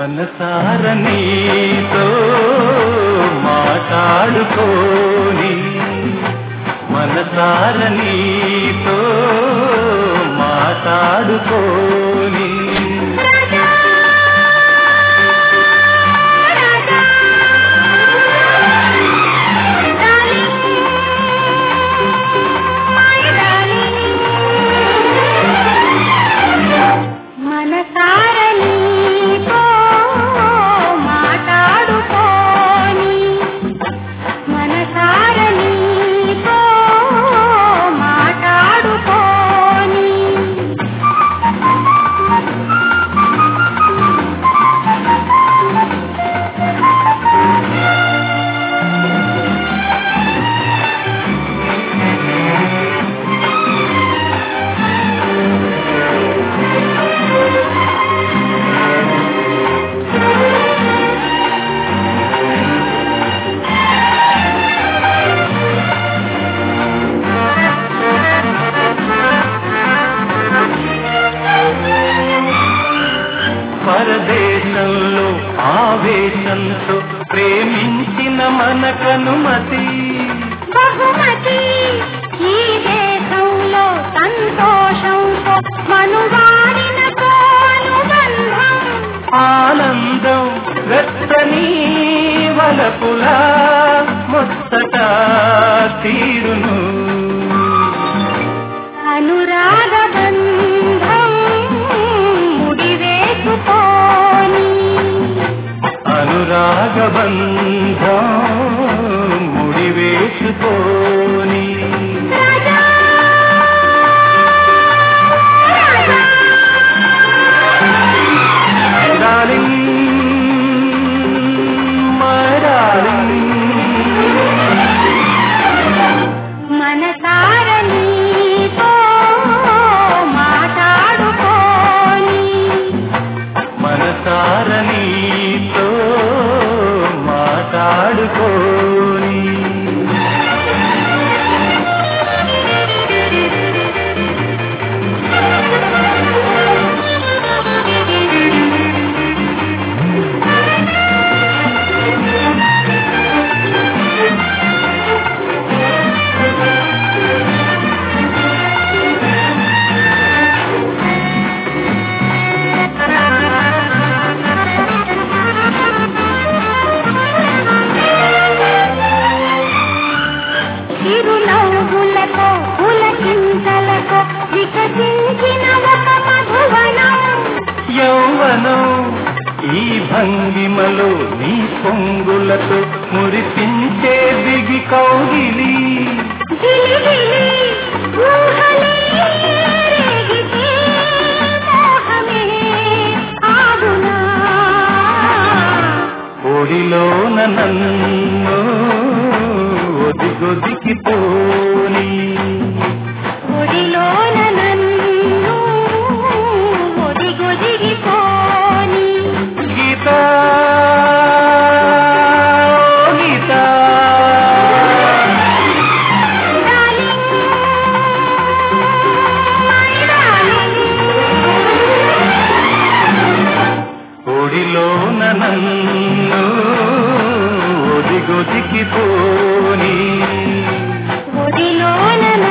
మనసార నీతో మాట్లాడుకోని మనసార నీతో మాట్లాడుకోని Raja Raja darling my darling మనసార నీతో మాట్లాడుకోని మనసార నీతో మాట్లాడుకోని పరదేశంలో ఆవేశంతో ప్రేమించిన మనకనుమతి బహుమతి ఈ దేశంలో సంతోషంతో మనువాడిన అనుబంధం ఆనందం వెచ్చని వలపులా ముచ్చట తీరును అనురాగ బంధం ముడివేసుకొని అనురాగబంధం ముడివేసుకొని Raja Raja darling my darling మనసార నీతో మాట్లాడుకోని మనసార నీతో మాట్లాడుకోని చిరునవ్వులతో పులకింతలతో వికసించిన ఒక మధువనం యౌవనం ఈ భంగిమలో నీ పొంగులతో మురిపించే దిగి కౌగిలి గిలిగిలి ఊహలే రేగితే మోహమే ఆగునా ఒడిలోన నన్ను ఒదిగొదికి పోని ఒడిలోన నన్ను ఒదిగొదిగిపోని Geetha Geetha darling my darling ఒడిలోన నన్ను ఒదిగొదికి పోని ఒడిలోన